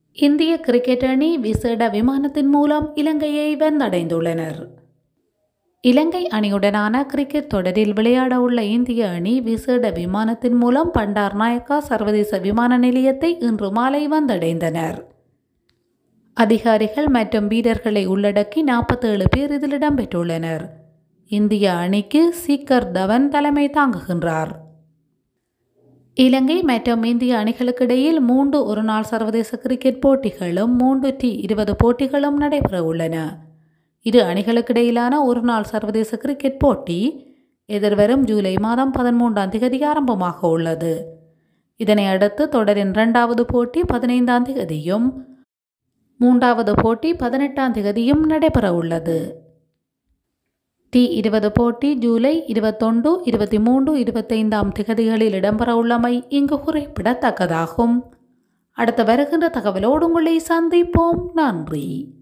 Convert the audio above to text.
இந்திய கிரிக்கெட் அணி விசேட விமானத்தின் மூலம் இலங்கையை வந்தடைந்துள்ளனர் இலங்கை அணியுடனான கிரிக்கெட் தொடரில் விளையாட உள்ள இந்திய அணி விசேட விமானத்தின் மூலம் பண்டார் நாயக்கா சர்வதேச விமான நிலையத்தை இன்று மாலை வந்தடைந்தனர் அதிகாரிகள் மற்றும் வீரர்களை உள்ளடக்கி நாற்பத்தேழு பேர் இதில் இடம்பெற்றுள்ளனர் இந்திய அணிக்கு சீக்கர் தவன் தலைமை தாங்குகின்றார் இலங்கை மற்றும் இந்திய அணிகளுக்கு இடையில் மூன்று ஒருநாள் சர்வதேச கிரிக்கெட் போட்டிகளும் மூன்று டி இருபது போட்டிகளும் நடைபெற உள்ளன இரு அணிகளுக்கிடையிலான ஒருநாள் சர்வதேச கிரிக்கெட் போட்டி எதிர்வரும் ஜூலை மாதம் பதிமூன்றாம் தேதி ஆரம்பமாக உள்ளது இதனை அடுத்து தொடரின் இரண்டாவது போட்டி பதினைந்தாம் தேதியும் மூன்றாவது போட்டி பதினெட்டாம் தேதியும் நடைபெற உள்ளது டி இருபது போட்டி ஜூலை இருபத்தொன்று இருபத்தி மூன்று இருபத்தைந்தாம் திகதிகளில் இடம்பெற உள்ளமை இங்கு குறிப்பிடத்தக்கதாகும் அடுத்து வருகின்ற தகவலோடு உங்களை சந்திப்போம் நன்றி